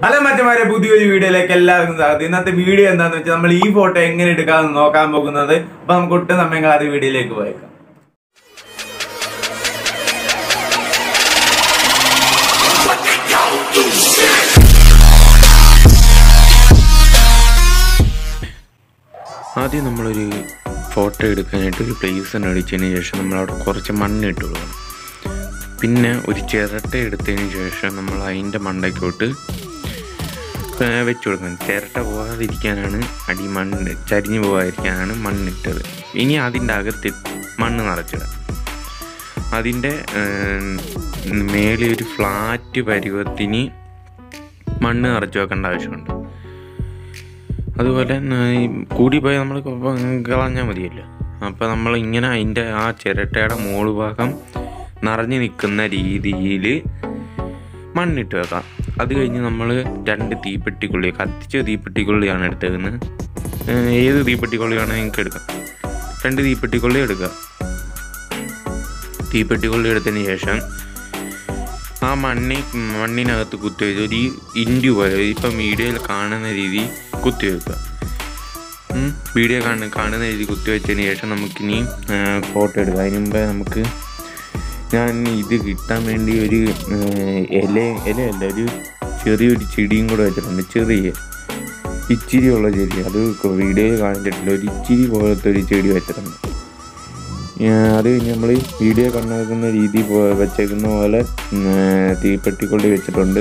hello മറ്റന്മാരെ പുതിയൊരു വീഡിയോയിലേക്ക് എല്ലാവർക്കും സ്വാഗതം ഇന്നത്തെ വീഡിയോ എന്താണെന്ന് വെച്ചാൽ നമ്മൾ ഈ ഫോട്ടോ എങ്ങനെ എടുക്കാമെന്ന് നോക്കാൻ പോകുന്നത് അപ്പൊ നമുക്ക് ഒട്ടും സമയം കളാതെ വീഡിയോയിലേക്ക് പോയേക്കാം ആദ്യം നമ്മളൊരു ഫോട്ടോ എടുക്കാനായിട്ട് ഒരു പ്ലേസ് അടിച്ചതിന് ശേഷം നമ്മളവിടെ കുറച്ച് മണ്ണ് ഇട്ട് കൊടുക്കണം പിന്നെ ഒരു ചിരട്ട എടുത്തതിന് ശേഷം നമ്മൾ അതിൻ്റെ മണ്ടയ്ക്കോട്ട് ഏർ വെച്ച് കൊടുക്കണം ചിരട്ട പോകാതിരിക്കാനാണ് അടി മണ്ണ് ചരിഞ്ഞു പോകാതിരിക്കാനാണ് മണ്ണിട്ടത് ഇനി അതിൻ്റെ അകത്ത് മണ്ണ് നിറച്ചിടാം അതിൻ്റെ മേലെ ഒരു ഫ്ലാറ്റ് പരുവത്തിന് മണ്ണ് നിറച്ച് വെക്കേണ്ട ആവശ്യമുണ്ട് അതുപോലെ തന്നെ ഈ കൂടിപ്പോയി നമ്മൾ കളഞ്ഞാൽ മതിയല്ലോ അപ്പോൾ നമ്മൾ ഇങ്ങനെ അതിൻ്റെ ആ ചിരട്ടയുടെ മോള് ഭാഗം നിറഞ്ഞു നിൽക്കുന്ന രീതിയിൽ മണ്ണിട്ട് വെക്കാം അത് കഴിഞ്ഞ് നമ്മൾ രണ്ട് തീപ്പെട്ടിക്കൊള്ളി കത്തിച്ച തീപ്പെട്ടിക്കൊള്ളിയാണ് എടുത്തേക്കുന്നത് ഏഹ് ഏത് തീപ്പെട്ടിക്കൊള്ളിയാണ് നിങ്ങൾക്ക് എടുക്കാം രണ്ട് തീപ്പെട്ടിക്കൊള്ളി എടുക്കുക തീപ്പെട്ടിക്കൊള്ളി എടുത്തതിന് ശേഷം ആ മണ്ണി മണ്ണിനകത്ത് കുത്തിവെച്ച് ഒരു ഇൻഡു പോലെ ഇപ്പം വീഡിയോയിൽ കാണുന്ന രീതി കുത്തിവെക്കുക ഉം, വീഡിയോ കാണുന്ന കാണുന്ന രീതി കുത്തിവെച്ചതിന് ശേഷം നമുക്കിനി ഫോട്ടോ എടുക്കാം അതിന് മുമ്പേ നമുക്ക് ഞാൻ ഇത് കിട്ടാൻ വേണ്ടി ഒരു ഏർ, ഇല ഇലയല്ല ഒരു ചെറിയൊരു ചെടിയും കൂടെ വെച്ചിട്ടുണ്ട് ചെറിയ ഇച്ചിരിയുള്ള ചെടി അത് വീഡിയോയിൽ കാണിച്ചിട്ടില്ല ഒരു ഇച്ചിരി പോലത്തെ ഒരു ചെടി വെച്ചിട്ടുണ്ട് ഏർ, അത് കഴിഞ്ഞ് നമ്മൾ വീഡിയോ കണ്ണാക്കുന്ന രീതി പോ- വെച്ചേക്കുന്ന പോലെ ഉം, ഏർ, തീപ്പെട്ടിക്കൊള്ളി വെച്ചിട്ടുണ്ട്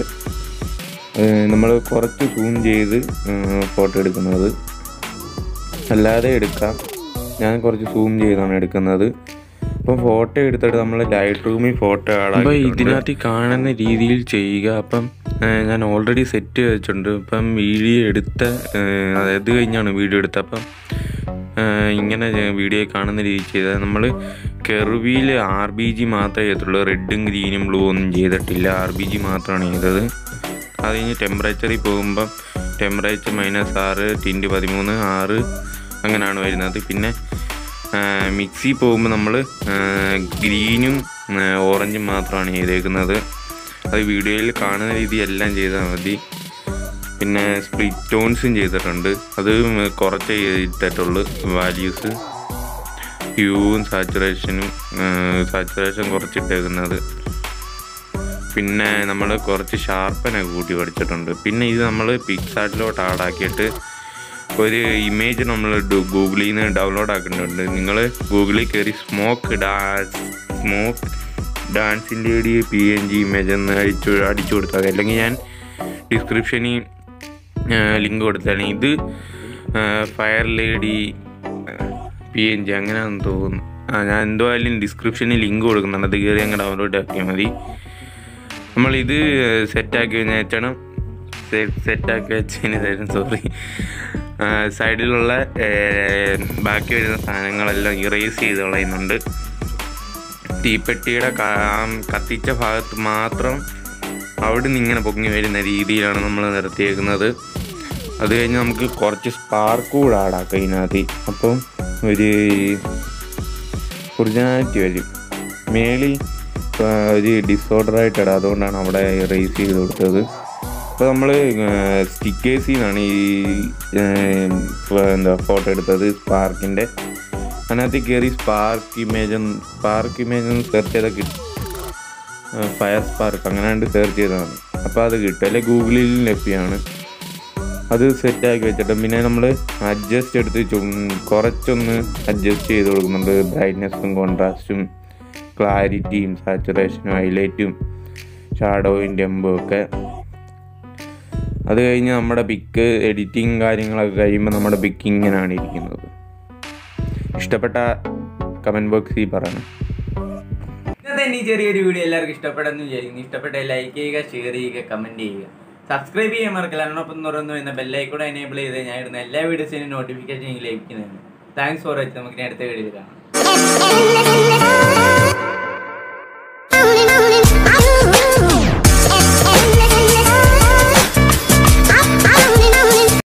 നമ്മൾ കുറച്ച് സൂം ചെയ്ത് ഫോട്ടോ എടുക്കുന്നത് അല്ലാതെ എടുക്കാം ഞാൻ കുറച്ച് സൂം ചെയ്താണ് എടുക്കുന്നത് അപ്പം ഫോട്ടോ എടുത്തിട്ട് നമ്മൾ ലൈറ്റ് റൂമിൽ ഫോട്ടോ അപ്പോൾ ഇതിനകത്ത് ഈ കാണുന്ന രീതിയിൽ ചെയ്യുക അപ്പം ഏർ, ഞാൻ ഓൾറെഡി സെറ്റ് വെച്ചിട്ടുണ്ട് ഇപ്പം വീഡിയോ എടുത്ത ഏർ, അതായത് കഴിഞ്ഞാണ് വീഡിയോ എടുത്തത് അപ്പം ഏർ, ഇങ്ങനെ വീഡിയോ കാണുന്ന രീതി ചെയ്താൽ നമ്മൾ കെർവിയിൽ ആർ ബി ജി മാത്രമേ ചെയ്തിട്ടുള്ളൂ റെഡും ഗ്രീനും ബ്ലൂ ഒന്നും ചെയ്തിട്ടില്ല ആർ ബി ജി മാത്രമാണ് ചെയ്തത് അത് കഴിഞ്ഞ് ടെമ്പറേച്ചറിൽ പോകുമ്പം ടെമ്പറേച്ചർ മൈനസ് ആറ് ടിൻറ്റ് പതിമൂന്ന് ആറ് അങ്ങനെയാണ് വരുന്നത് പിന്നെ മിക്സി പോകുമ്പോൾ നമ്മൾ ഗ്രീനും ഓറഞ്ചും മാത്രമാണ് ചെയ്തേക്കുന്നത് അത് വീഡിയോയിൽ കാണുന്ന രീതി എല്ലാം ചെയ്താൽ മതി പിന്നെ സ്പ്ലിറ്റ് ടോൺസും ചെയ്തിട്ടുണ്ട് അത് കുറച്ച് ചെയ്തിട്ടുള്ളൂ വാല്യൂസ് ഹ്യൂവും സാച്ചുറേഷനും സാച്ചുറേഷൻ കുറച്ചിട്ടേക്കുന്നത് പിന്നെ നമ്മൾ കുറച്ച് ഷാർപ്പനൊക്കെ കൂട്ടി പഠിച്ചിട്ടുണ്ട് പിന്നെ ഇത് നമ്മൾ പിക്സാർട്ടിലോട്ട് ആഡാക്കിയിട്ട് ഒരു ഇമേജ് നമ്മൾ ഗൂഗിളിൽ നിന്ന് ഡൗൺലോഡ് ആക്കുന്നുണ്ട് നിങ്ങൾ ഗൂഗിളിൽ കയറി സ്മോക്ക് ഡാൻസ് സ്മോക്ക് ഡാൻസിൻ്റെ ഒരു പി എൻ ജി ഇമേജ് എന്ന് അടിച്ചു അടിച്ചു കൊടുത്താൽ മതി അല്ലെങ്കിൽ ഞാൻ ഡിസ്ക്രിപ്ഷനിൽ ലിങ്ക് കൊടുത്താണ് ഇത് fire lady P N G അങ്ങനെയാണെന്ന് തോന്നുന്നു ആ ഞാൻ എന്തായാലും ഡിസ്ക്രിപ്ഷനിൽ ലിങ്ക് കൊടുക്കുന്നുണ്ട് അത് കയറി അങ്ങ് ഡൗൺലോഡ് ആക്കിയാൽ മതി നമ്മളിത് സെറ്റാക്കി വെച്ചാണ് സെറ്റാക്കി വെച്ചതിന് ശേഷം സോറി സൈഡിലുള്ള ഏർ, ബാക്കി വരുന്ന സാധനങ്ങളെല്ലാം ഇറേസ് ചെയ്ത് കളയുന്നുണ്ട് തീപ്പെട്ടിയുടെ കാ- കത്തിച്ച ഭാഗത്ത് മാത്രം അവിടെ നിന്ന് ഇങ്ങനെ പൊങ്ങി വരുന്ന രീതിയിലാണ് നമ്മൾ നിർത്തിയേക്കുന്നത് അത് കഴിഞ്ഞ് നമുക്ക് കുറച്ച് സ്പാർക്ക് കൂടെ ആടാക്കാം ഇതിനകത്ത് അപ്പം ഒരു ഒറിജിനാലിറ്റി വരും മേളി ആ, ഒരു ഡിസോർഡർ ആയിട്ട് ഇടാം അതുകൊണ്ടാണ് അവിടെ റേസ് ചെയ്ത് കൊടുത്തത് അപ്പോൾ നമ്മൾ സ്റ്റിക്കേഴ്സിൽ നിന്നാണ് ഈ ഏർ, ഫ- എന്താ ഫോട്ടോ എടുത്തത് സ്പാർക്കിൻ്റെ അതിനകത്ത് കയറി സ്പാർക്ക് ഇമേജ് സ്പാർക്ക് ഇമേജ് ഒന്ന് സെർച്ച് ചെയ്താൽ കിട്ടും ഫയർ സ്പാർക്ക് അങ്ങനെ കണ്ട് സെർച്ച് ചെയ്തതാണ് അപ്പോൾ അത് കിട്ടും അല്ലെങ്കിൽ ഗൂഗിളിൽ ലഭ്യമാണ് അത് സെറ്റാക്കി വെച്ചിട്ട് പിന്നെ നമ്മൾ അഡ്ജസ്റ്റ് എടുത്ത് ചും- കുറച്ചൊന്ന് അഡ്ജസ്റ്റ് ചെയ്ത് കൊടുക്കുന്നുണ്ട് ബ്രൈറ്റ്നെസ്സും കോൺട്രാസ്റ്റും ക്ലാരിറ്റിയും സാച്ചുറേഷനും ഹൈലൈറ്റും ഷാഡോയും ടെമ്പും ഒക്കെ അത് കഴിഞ്ഞ് നമ്മുടെ പിക്ക് എഡിറ്റിങ് കാര്യങ്ങളൊക്കെ കഴിയുമ്പോൾ നമ്മുടെ പിക്ക് ഇങ്ങനെയാണ് ഇരിക്കുന്നത് ഇഷ്ടപ്പെട്ട കമൻറ്റ് ബോക്സിൽ പറയണം ഇന്നത്തെ ഈ ചെറിയൊരു വീഡിയോ എല്ലാവർക്കും ഇഷ്ടപ്പെടുന്നു വിചാരിക്കുന്നു ഇഷ്ടപ്പെട്ട ലൈക്ക് ചെയ്യുക ഷെയർ ചെയ്യുക കമന്റ് ചെയ്യുക സബ്സ്ക്രൈബ് ചെയ്യാൻ മറക്കില്ല അതിനൊപ്പം തുറന്നു വരുന്ന ബെല്ലൈക്കൂടെ എനേബിൾ ചെയ്ത് ഞാൻ ഇടുന്ന എല്ലാ വീഡിയോസിനും നോട്ടിഫിക്കേഷൻ ലഭിക്കുന്നതാണ് താങ്ക്സ് ഫോർ വാച്ചിങ് നമുക്ക് ഇനി അടുത്ത വീഡിയോയിൽ കാണാം